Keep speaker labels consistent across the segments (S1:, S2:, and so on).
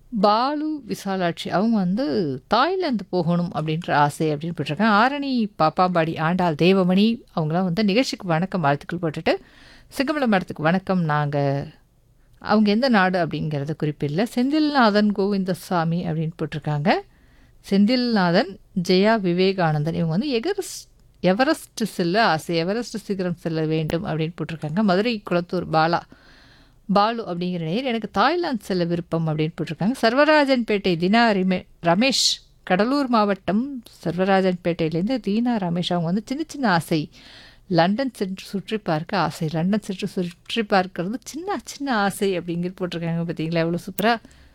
S1: பாலு விசாலாட்சி அவங்க வந்து தாய்லாந்து போகணும் அப்படின்ற ஆசை அப்படின்னு போட்டிருக்காங்க ஆரணி பாப்பாம்பாடி ஆண்டாள் தேவமணி அவங்களாம் வந்து நிகழ்ச்சிக்கு வணக்கம் வாழ்த்துக்கள் போட்டுட்டு சிங்கமலம் மடத்துக்கு வணக்கம் நாங்கள் அவங்க எந்த நாடு அப்படிங்கிறத குறிப்பில்லை செந்தில்நாதன் கோவிந்தசாமி அப்படின்னு போட்டிருக்காங்க செந்தில்நாதன் ஜெயா விவேகானந்தன் இவங்க வந்து எகரஸ்ட் எவரெஸ்ட் செல்ல ஆசை எவரெஸ்ட் சிகரம் செல்ல வேண்டும் அப்படின்னு போட்டிருக்காங்க மதுரை குளத்தூர் பாலா பாலு அப்படிங்கிற நேர் எனக்கு தாய்லாந்து செல்ல விருப்பம் அப்படின்னு போட்டிருக்காங்க சர்வராஜன்பேட்டை தினா ரிமே ரமேஷ் கடலூர் மாவட்டம் சர்வராஜன்பேட்டையிலேருந்து தீனா ரமேஷ் அவங்க வந்து சின்ன சின்ன ஆசை லண்டன் சென்று சுற்றி பார்க்க ஆசை லண்டன் சென்று சுற்றி பார்க்கறது சின்ன சின்ன ஆசை அப்படிங்கிற போட்டிருக்காங்க பார்த்தீங்களா எவ்வளோ சூப்பராக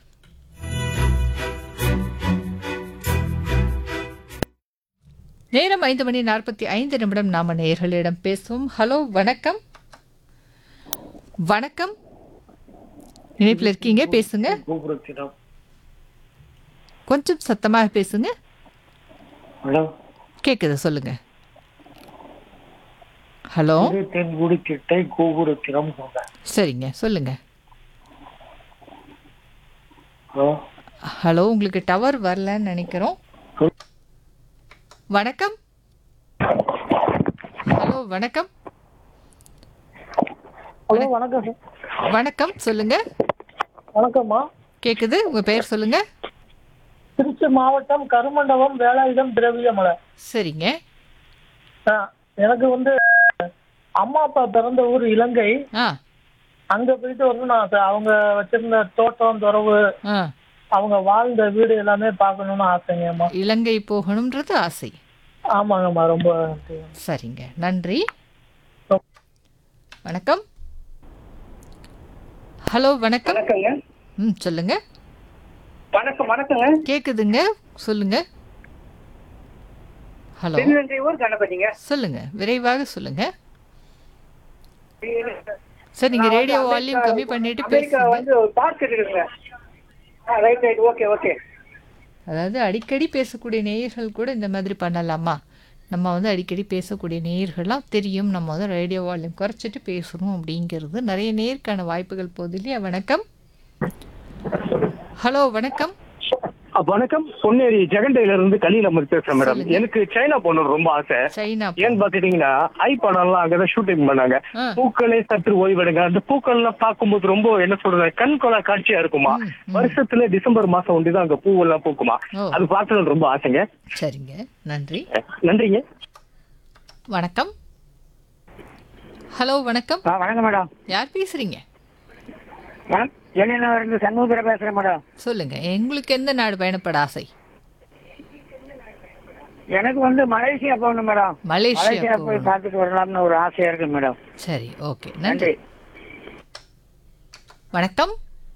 S1: நேரம் ஐந்து மணி நாற்பத்தி ஐந்து நிமிடம் நாம நேயர்களிடம் பேசுவோம் ஹலோ வணக்கம் வணக்கம் இணைப்பில் இருக்கீங்க பேசுங்க
S2: கோபுரத்திடம்
S1: கொஞ்சம் சத்தமாக பேசுங்க
S2: மேடம்
S1: கேட்குது சொல்லுங்க ஹலோ
S2: திரு தென்குடி திட்டை கோபுரத்திடம் சொன்னேன்
S1: சரிங்க சொல்லுங்க
S2: ஹலோ
S1: ஹலோ உங்களுக்கு டவர் வரலன்னு நினைக்கிறோம் வணக்கம் ஹலோ வணக்கம்
S2: ஹலோ வணக்கம் சார்
S1: வணக்கம் சொல்லுங்க
S2: வணக்கம்மா
S1: கேக்குது உங்க பெயர் சொல்லுங்க
S2: திருச்சி மாவட்டம் கருமண்டபம் வேலாயுதம் திரவியமலை
S1: சரிங்க
S2: ஆ, எனக்கு வந்து அம்மா அப்பா பிறந்த ஊர் இலங்கை
S1: ஆ
S2: அங்க போயிட்டு வந்து நான் ச- அவங்க வச்சிருந்த தோட்டம் துறவு
S1: ஆ
S2: அவங்க வாழ்ந்த வீடு எல்லாமே பார்க்கணும்னு ஆசைங்கம்மா
S1: இலங்கை போகணுன்றது ஆசை
S2: ஆமாங்கம்மா ரொம்ப நன்றி.
S1: சரிங்க நன்றி வணக்கம் ஹலோ வணக்கம்
S3: வணக்கங்க
S1: ம் சொல்லுங்க
S3: வணக்கம் வணக்கங்க
S1: கேக்குதுங்க சொல்லுங்க ஹலோ
S3: திருநன்றி ஊர் கணபதிங்க
S1: சொல்லுங்க விரைவாக சொல்லுங்க சார் நீங்க ரேடியோ வால்யூம் கம்மி பண்ணிட்டு
S3: அமெரிக்கா
S1: பேசுங்க
S3: வந்து ஒரு பார்க் இருக்குங்க ரைட் ரைட் ஓகே ஓகே
S1: அதாவது அடிக்கடி பேசக்கூடிய நேயர்கள் கூட இந்த மாதிரி பண்ணலாமா நம்ம வந்து அடிக்கடி பேசக்கூடிய நேயர்கள்லாம் தெரியும் நம்ம வந்து ரேடியோ வால்யூம் குறைச்சிட்டு பேசணும் அப்படிங்கிறது நிறைய நேருக்கான வாய்ப்புகள் போகுது இல்லையா வணக்கம் ஹலோ வணக்கம்
S4: அ, வணக்கம் பொன்னேரி ஜெகண்டையில இருந்து கலியில அமர் பேசுறேன் மேடம்
S1: சொல்லுங்க.
S4: எனக்கு சைனா போகணும் ரொம்ப ஆசை
S1: சைனா
S4: ஏன்னு பாத்துட்டீங்கன்னா ஐ படம்லாம் அங்கதான் ஷூட்டிங் பண்ணாங்க
S1: ஆ.
S4: பூக்களே சற்று ஓய்வெடுங்க அந்த பூக்கள் எல்லாம் பார்க்கும்போது ரொம்ப என்ன சொல்றது கண் கொலா காட்சியா இருக்குமா
S1: ம், ம்.
S4: வருஷத்துல டிசம்பர் மாசம் ஒண்டிதான் அங்க பூவெல்லாம் பூக்குமா
S1: ஓ.
S4: அது பார்க்கறது ரொம்ப ஆசைங்க
S1: சரிங்க நன்றி
S4: நன்றிங்க
S1: வணக்கம் ஹலோ வணக்கம்
S3: வணக்கம் மேடம்
S1: யார் பேசுறீங்க
S3: எலினா இருந்து சண்முகர பேசுறேன் மேடம்
S1: சொல்லுங்க உங்களுக்கு எந்த நாடு பயணப்பட ஆசை
S3: எனக்கு வந்து மலேசியா போகணும் மேடம்
S1: மலேசியா
S3: மலேசியா போய்
S1: போகணும்.
S3: பார்த்துட்டு வரலாம்னு ஒரு ஆசையா இருக்கு மேடம்
S1: சரி ஓகே நன்றி
S3: நன்றி
S1: வணக்கம்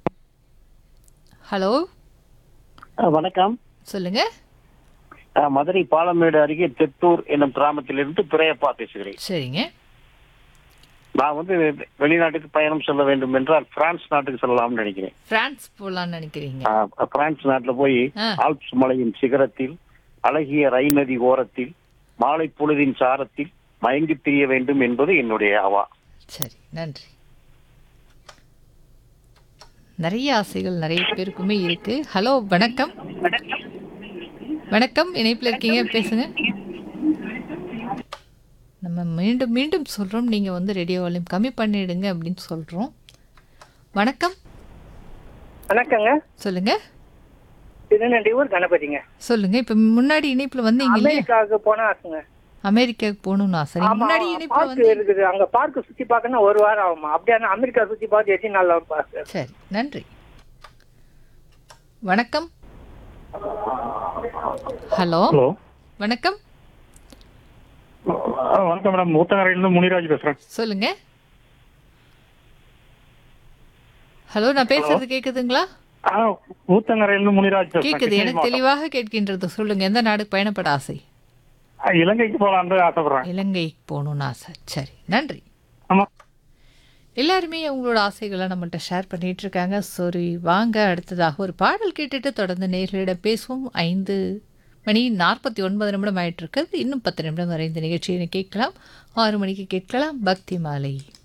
S1: ஹலோ
S4: வணக்கம்
S1: சொல்லுங்க
S4: மதுரை பாலமேடு அருகே தெத்தூர் என்னும் கிராமத்திலிருந்து துரையப்பா பேசுகிறேன்
S1: சரிங்க
S4: நான் வந்து வெளிநாட்டுக்கு பயணம் செல்ல வேண்டும் என்றால் பிரான்ஸ் நாட்டுக்கு செல்லலாம்னு நினைக்கிறேன்
S1: பிரான்ஸ் போலாம்னு நினைக்கிறீங்க
S4: ஆ, பிரான்ஸ் நாட்டுல போய்
S1: ஆ.
S4: ஆல்ப்ஸ் மலையின் சிகரத்தில் அழகிய ரை நதி ஓரத்தில் மாலை பொழுதின் சாரத்தில் மயங்கித் திரிய வேண்டும் என்பது என்னுடைய அவா
S1: சரி நன்றி நிறைய ஆசைகள் நிறைய பேருக்குமே இருக்கு ஹலோ வணக்கம் வணக்கம் இணைப்பில் இருக்கீங்க பேசுங்க நம்ம மீண்டும் மீண்டும் சொல்றோம் நீங்க வந்து ரேடியோ வால்யூம் கம்மி பண்ணிடுங்க அப்படின்னு சொல்றோம் வணக்கம்
S3: வணக்கங்க
S1: சொல்லுங்க
S3: திருநன்றி ஊர் கணபதிங்க
S1: சொல்லுங்க இப்ப முன்னாடி இணைப்புல வந்தீங்க இல்லையா
S3: அமெரிக்காவுக்கு போனா ஆசைங்க
S1: அமெரிக்காவுக்கு போகணும்னு ஆசை நீங்க
S3: ஆமா
S1: முன்னாடி இணைப்புல
S3: பார்க்
S1: வந்து
S3: இருக்குது அங்க பார்க் சுத்தி பார்க்கணும் ஒரு வாரம் ஆகுமா அப்படியே அமெரிக்கா சுத்தி பார்த்து எத்தனை நாள் ஆகும் பார்க்க
S1: சரி நன்றி வணக்கம் ஹலோ
S4: ஹலோ
S1: வணக்கம்
S4: வணக்கம் மேடம் ஊத்தங்கரையிலிருந்து முனிராஜ் பேசுறேன்
S1: சொல்லுங்க ஹலோ நான் பேசுறது கேக்குதுங்களா
S4: ஊத்தங்கரையிலிருந்து முனிராஜ்
S1: கேக்குது எனக்கு தெளிவாக கேட்கின்றது சொல்லுங்க எந்த நாடுக்கு பயணப்பட ஆசை
S4: இலங்கைக்கு போலான்னு ஆசைப்படுறேன்
S1: இலங்கைக்கு போகணும்னு ஆசை சரி நன்றி
S4: ஆமா
S1: எல்லாருமே அவங்களோட ஆசைகளை நம்மள்ட்ட ஷேர் பண்ணிட்டு இருக்காங்க சரி வாங்க அடுத்ததாக ஒரு பாடல் கேட்டுட்டு தொடர்ந்து நேர்களிடம் பேசுவோம் ஐந்து மணி நாற்பத்தி ஒன்பது நிமிடம் ஆயிட்டு இருக்குது இன்னும் பத்து நிமிடம் வரை இந்த நிகழ்ச்சியை கேட்கலாம் ஆறு மணிக்கு கேட்கலாம் பக்தி மாலை